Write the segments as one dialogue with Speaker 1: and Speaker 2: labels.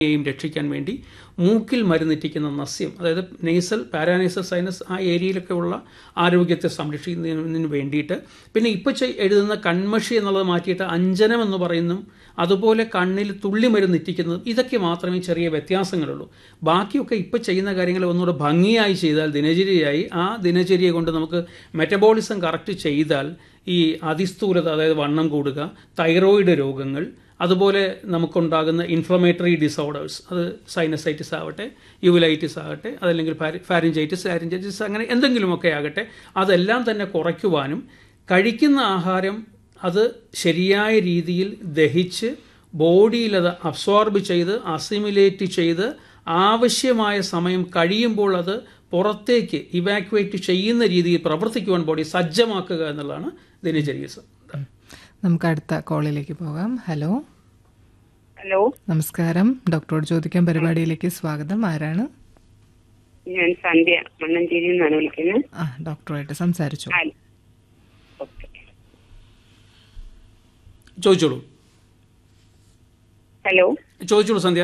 Speaker 1: യെയും രക്ഷിക്കാൻ വേണ്ടി മൂക്കിൽ മരുന്നിറ്റിക്കുന്ന നസ്യം അതായത് നെയ്സൽ പാരാനേസൽ സൈനസ് ആ ഏരിയയിലൊക്കെ ഉള്ള ആരോഗ്യത്തെ സംരക്ഷിക്കുന്നതിന് വേണ്ടിയിട്ട് പിന്നെ ഇപ്പോൾ എഴുതുന്ന കൺമഷി എന്നുള്ളത് മാറ്റിയിട്ട് അഞ്ജനം എന്ന് പറയുന്നു അതുപോലെ കണ്ണിൽ തുള്ളി മരുന്നിറ്റിക്കുന്നതും ഇതൊക്കെ മാത്രമേ ചെറിയ വ്യത്യാസങ്ങളുള്ളൂ ബാക്കിയൊക്കെ ഇപ്പോൾ ചെയ്യുന്ന കാര്യങ്ങൾ ഒന്നുകൂടെ ഭംഗിയായി ചെയ്താൽ ദിനചര്യയായി ആ ദിനചര്യ കൊണ്ട് നമുക്ക് മെറ്റബോളിസം കറക്റ്റ് ചെയ്താൽ ഈ അതിസ്ഥൂലത അതായത് വണ്ണം കൂടുക തൈറോയിഡ് രോഗങ്ങൾ അതുപോലെ നമുക്കുണ്ടാകുന്ന ഇൻഫ്ലമേറ്ററി ഡിസോർഡേഴ്സ് അത് സൈനസൈറ്റിസ് ആവട്ടെ യുവലൈറ്റിസ് ആകട്ടെ അതല്ലെങ്കിൽ ഫാരിഞ്ചൈറ്റിസ് ലാരിഞ്ചൈറ്റിസ് അങ്ങനെ എന്തെങ്കിലുമൊക്കെ ആകട്ടെ അതെല്ലാം തന്നെ കുറയ്ക്കുവാനും കഴിക്കുന്ന ആഹാരം അത് ശരിയായ രീതിയിൽ ദഹിച്ച് ബോഡിയിൽ അത് അബ്സോർബ് ചെയ്ത് അസിമുലേറ്റ് ചെയ്ത് ആവശ്യമായ സമയം കഴിയുമ്പോൾ അത് പുറത്തേക്ക് ഇവാക്യുവേറ്റ് ചെയ്യുന്ന രീതിയിൽ പ്രവർത്തിക്കുവാൻ ബോഡി സജ്ജമാക്കുക എന്നുള്ളതാണ് ദിനചര്യ
Speaker 2: നമുക്ക് അടുത്ത കോളിലേക്ക് പോകാം ഹലോ
Speaker 3: ഹലോ
Speaker 2: നമസ്കാരം ഡോക്ടറോട് ചോദിക്കാൻ പരിപാടിയിലേക്ക് സ്വാഗതം ആരാണ്
Speaker 3: ഞാൻ സന്ധ്യ മണ്ണഞ്ചേരിയിൽ നിന്നാണ് വിളിക്കുന്നത്
Speaker 2: ആ ഡോക്ടറുമായിട്ട് സംസാരിച്ചു
Speaker 3: ആ, ഓക്കെ
Speaker 1: ചോദിച്ചോളൂ
Speaker 3: ഹലോ
Speaker 1: ചോദിച്ചോളൂ സന്ധ്യ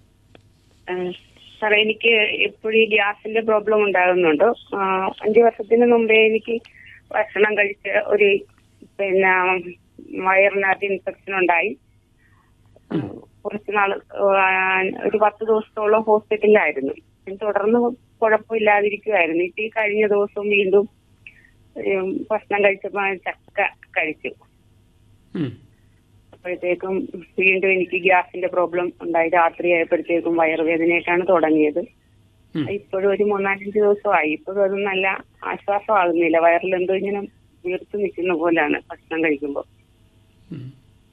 Speaker 3: ആ, സാറേ എനിക്ക് എപ്പോഴും ഈ ഗ്യാസിന്റെ പ്രോബ്ലം ഉണ്ടാകുന്നുണ്ട് ആ, അഞ്ച് വർഷത്തിന് മുമ്പേ എനിക്ക് ഭക്ഷണം കഴിച്ച് ഒരു പിന്നെ വയറിനകത്ത് ഇൻഫെക്ഷൻ ഉണ്ടായി ആ, കുറച്ച് നാൾ ഒരു പത്ത് ദിവസത്തോളം ഹോസ്പിറ്റലിലായിരുന്നു പിന്നെ തുടർന്ന് കുഴപ്പമില്ലാതിരിക്കുമായിരുന്നു ഇപ്പൊ ഈ കഴിഞ്ഞ ദിവസം വീണ്ടും ഉം, ഭക്ഷണം കഴിച്ചപ്പോ ചക്ക കഴിച്ചു
Speaker 1: ഉം.
Speaker 3: അപ്പോഴത്തേക്കും വീണ്ടും എനിക്ക് ഗ്യാസിന്റെ പ്രോബ്ലം ഉണ്ടായി രാത്രി ആയപ്പോഴത്തേക്കും വയറുവേദനയൊക്കെയാണ് തുടങ്ങിയത്
Speaker 1: ഉം.
Speaker 3: ഇപ്പോഴും ഒരു മൂന്നാലഞ്ച് ദിവസമായി ഇപ്പോഴും അത് നല്ല ആശ്വാസമാകുന്നില്ല വയറിൽ എന്തോ ഇങ്ങനെ വീർത്ത് നിൽക്കുന്ന പോലെയാണ് ഭക്ഷണം കഴിക്കുമ്പോൾ
Speaker 1: ഉം.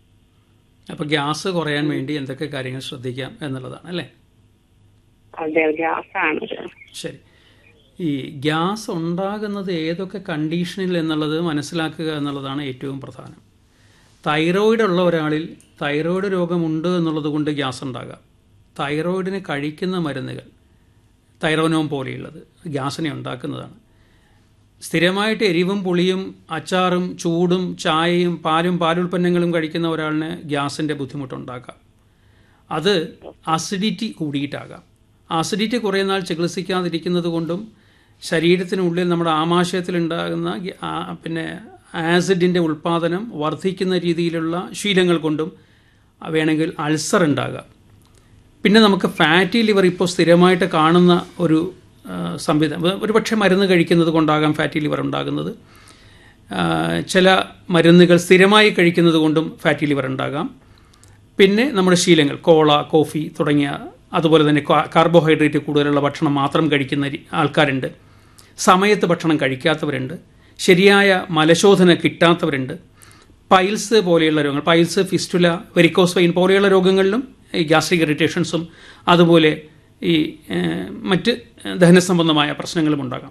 Speaker 1: അപ്പോൾ ഗ്യാസ് കുറയാൻ വേണ്ടി എന്തൊക്കെ കാര്യങ്ങൾ ശ്രദ്ധിക്കാം എന്നുള്ളതാണ് അല്ലേ
Speaker 3: അതെ ഗ്യാസാണ്
Speaker 1: ശരി ഈ ഗ്യാസ് ഉണ്ടാകുന്നത് ഏതൊക്കെ കണ്ടീഷനിൽ എന്നുള്ളത് മനസ്സിലാക്കുക എന്നുള്ളതാണ് ഏറ്റവും പ്രധാനം തൈറോയിഡ് ഉള്ള ഒരാളിൽ തൈറോയിഡ് രോഗമുണ്ട് എന്നുള്ളത് കൊണ്ട് ഗ്യാസ് ഉണ്ടാകാം തൈറോയിഡിന് കഴിക്കുന്ന മരുന്നുകൾ തൈറോനോം പോലെയുള്ളത് ഗ്യാസിനെ ഉണ്ടാക്കുന്നതാണ് സ്ഥിരമായിട്ട് എരിവും പുളിയും അച്ചാറും ചൂടും ചായയും പാലും പാലുൽപ്പന്നങ്ങളും കഴിക്കുന്ന ഒരാളിന് ഗ്യാസിൻ്റെ ബുദ്ധിമുട്ടുണ്ടാക്കാം അത് അസിഡിറ്റി കൂടിയിട്ടാകാം അസിഡിറ്റി കുറേ നാൾ ചികിത്സിക്കാതിരിക്കുന്നത് കൊണ്ടും ശരീരത്തിനുള്ളിൽ നമ്മുടെ ആമാശയത്തിലുണ്ടാകുന്ന ഗ്യ- ആ- പിന്നെ ആസിഡിൻ്റെ ഉൽപ്പാദനം വർദ്ധിക്കുന്ന രീതിയിലുള്ള ശീലങ്ങൾ കൊണ്ടും വേണമെങ്കിൽ അൾസർ ഉണ്ടാകാം പിന്നെ നമുക്ക് ഫാറ്റി ലിവർ ഇപ്പോൾ സ്ഥിരമായിട്ട് കാണുന്ന ഒരു ആ, സംവിധാനം ഒരു പക്ഷേ മരുന്ന് കഴിക്കുന്നത് കൊണ്ടാകാം ഫാറ്റി ലിവർ ഉണ്ടാകുന്നത് ആ, ചില മരുന്നുകൾ സ്ഥിരമായി കഴിക്കുന്നത് കൊണ്ടും ഫാറ്റി ലിവർ ഉണ്ടാകാം പിന്നെ നമ്മുടെ ശീലങ്ങൾ കോള കോഫി തുടങ്ങിയ അതുപോലെ തന്നെ കാ- കാർബോഹൈഡ്രേറ്റ് കൂടുതലുള്ള ഭക്ഷണം മാത്രം കഴിക്കുന്ന രി- ആൾക്കാരുണ്ട് സമയത്ത് ഭക്ഷണം കഴിക്കാത്തവരുണ്ട് ശരിയായ മലശോധന കിട്ടാത്തവരുണ്ട് പൈൽസ് പോലെയുള്ള രോഗങ്ങൾ പൈൽസ് ഫിസ്റ്റുല വെരിക്കോസ് വെയിൻ പോലെയുള്ള രോഗങ്ങളിലും ഈ ഗ്യാസ്ട്രിക് ഇറിറ്റേഷൻസും അതുപോലെ ഈ ഏഹ്, മറ്റ് ദഹന സംബന്ധമായ പ്രശ്നങ്ങളും ഉണ്ടാകാം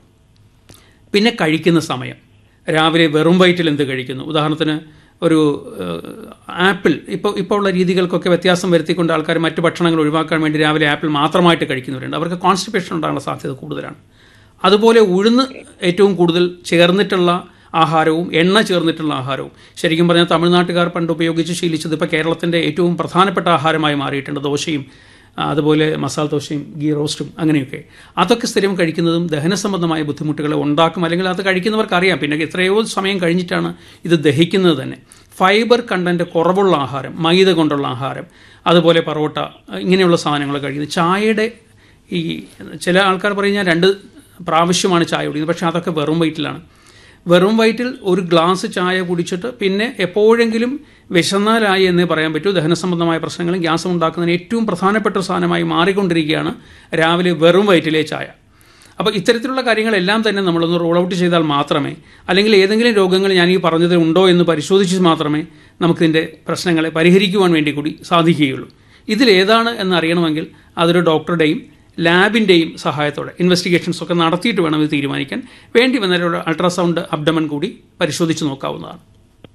Speaker 1: പിന്നെ കഴിക്കുന്ന സമയം രാവിലെ വെറും വയറ്റിൽ എന്ത് കഴിക്കുന്നു ഉദാഹരണത്തിന് ഒരു ഏഹ്, ആപ്പിൾ ഇപ്പോൾ ഇപ്പോൾ ഉള്ള രീതികൾക്കൊക്കെ വ്യത്യാസം വരുത്തിക്കൊണ്ട് ആൾക്കാർ മറ്റ് ഭക്ഷണങ്ങൾ ഒഴിവാക്കാൻ വേണ്ടി രാവിലെ ആപ്പിൾ മാത്രമായിട്ട് കഴിക്കുന്നവരുണ്ട് അവർക്ക് കോൺസ്റ്റിപ്പേഷൻ ഉണ്ടാകാനുള്ള സാധ്യത കൂടുതലാണ് അതുപോലെ ഉഴുന്ന് ഏറ്റവും കൂടുതൽ ചേർന്നിട്ടുള്ള ആഹാരവും എണ്ണ ചേർന്നിട്ടുള്ള ആഹാരവും ശരിക്കും പറഞ്ഞാൽ തമിഴ്നാട്ടുകാർ പണ്ട് ഉപയോഗിച്ച് ശീലിച്ചത് ഇപ്പോൾ കേരളത്തിൻ്റെ ഏറ്റവും പ്രധാനപ്പെട്ട ആഹാരമായി മാറിയിട്ടുണ്ട് ദോശയും ആ, അതുപോലെ മസാല ദോശയും ഗീ റോസ്റ്റും അങ്ങനെയൊക്കെ അതൊക്കെ സ്ഥിരം കഴിക്കുന്നതും ദഹന സംബന്ധമായ ബുദ്ധിമുട്ടുകളെ ഉണ്ടാക്കും അല്ലെങ്കിൽ അത് കഴിക്കുന്നവർക്ക് അറിയാം പിന്നെ എത്രയോ സമയം കഴിഞ്ഞിട്ടാണ് ഇത് ദഹിക്കുന്നത് തന്നെ ഫൈബർ കണ്ടന്റ് കുറവുള്ള ആഹാരം മൈദ കൊണ്ടുള്ള ആഹാരം അതുപോലെ പറോട്ട ഇങ്ങനെയുള്ള സാധനങ്ങൾ കഴിക്കുന്നത് ചായയുടെ ഈ ചില ആൾക്കാർ പറയും ഞാൻ രണ്ട് പ്രാവശ്യമാണ് ചായ കുടിക്കുന്നത് പക്ഷേ അതൊക്കെ വെറും വയറ്റിലാണ് വെറും വയറ്റിൽ ഒരു ഗ്ലാസ് ചായ കുടിച്ചിട്ട് പിന്നെ എപ്പോഴെങ്കിലും വിശന്നാലായി എന്നേ പറയാൻ പറ്റൂ ദഹന സംബന്ധമായ പ്രശ്നങ്ങളും ഗ്യാസും ഉണ്ടാക്കുന്നതിന് ഏറ്റവും പ്രധാനപ്പെട്ട ഒരു സാധനമായി മാറിക്കൊണ്ടിരിക്കുകയാണ് രാവിലെ വെറും വയറ്റിലെ ചായ അപ്പോൾ ഇത്തരത്തിലുള്ള കാര്യങ്ങളെല്ലാം തന്നെ നമ്മളൊന്ന് റോൾ ഔട്ട് ചെയ്താൽ മാത്രമേ അല്ലെങ്കിൽ ഏതെങ്കിലും രോഗങ്ങൾ ഞാൻ ഈ പറഞ്ഞതിൽ ഉണ്ടോ എന്ന് പരിശോധിച്ച് മാത്രമേ നമുക്കിതിൻ്റെ പ്രശ്നങ്ങളെ പരിഹരിക്കുവാൻ വേണ്ടി കൂടി സാധിക്കുകയുള്ളൂ ഇതിലേതാണ് എന്ന് അറിയണമെങ്കിൽ അതൊരു ഡോക്ടറുടെയും ലാബിൻ്റെയും സഹായത്തോടെ ഇൻവെസ്റ്റിഗേഷൻസ് ഒക്കെ നടത്തിയിട്ട് വേണം ഇത് തീരുമാനിക്കാൻ വേണ്ടി വന്നാൽ ഒരു അൾട്രാസൗണ്ട് അബ്ഡമൻ കൂടി പരിശോധിച്ച് നോക്കാവുന്നതാണ്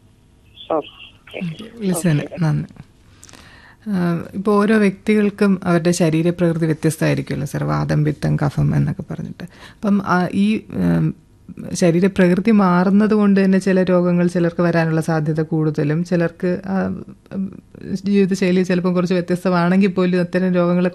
Speaker 3: ഓക്കെ
Speaker 2: ലിസണ് നന്ദി ഇപ്പോൾ ഓരോ വ്യക്തികൾക്കും അവരുടെ ശരീരപ്രകൃതി വ്യത്യസ്തമായിരിക്കുമല്ലോ സാർ വാദം പിത്തം കഫം എന്നൊക്കെ പറഞ്ഞിട്ട് അപ്പം ആ ഈ ഉം, ശരീരപ്രകൃതി മാറുന്നത് കൊണ്ട് തന്നെ ചില രോഗങ്ങൾ ചിലർക്ക് വരാനുള്ള സാധ്യത കൂടുതലും ചിലർക്ക് ആ, ഉം, ജീവിതശൈലി ചിലപ്പം കുറച്ച് വ്യത്യസ്തമാണെങ്കിൽ പോലും അത്തരം രോഗങ്ങളെ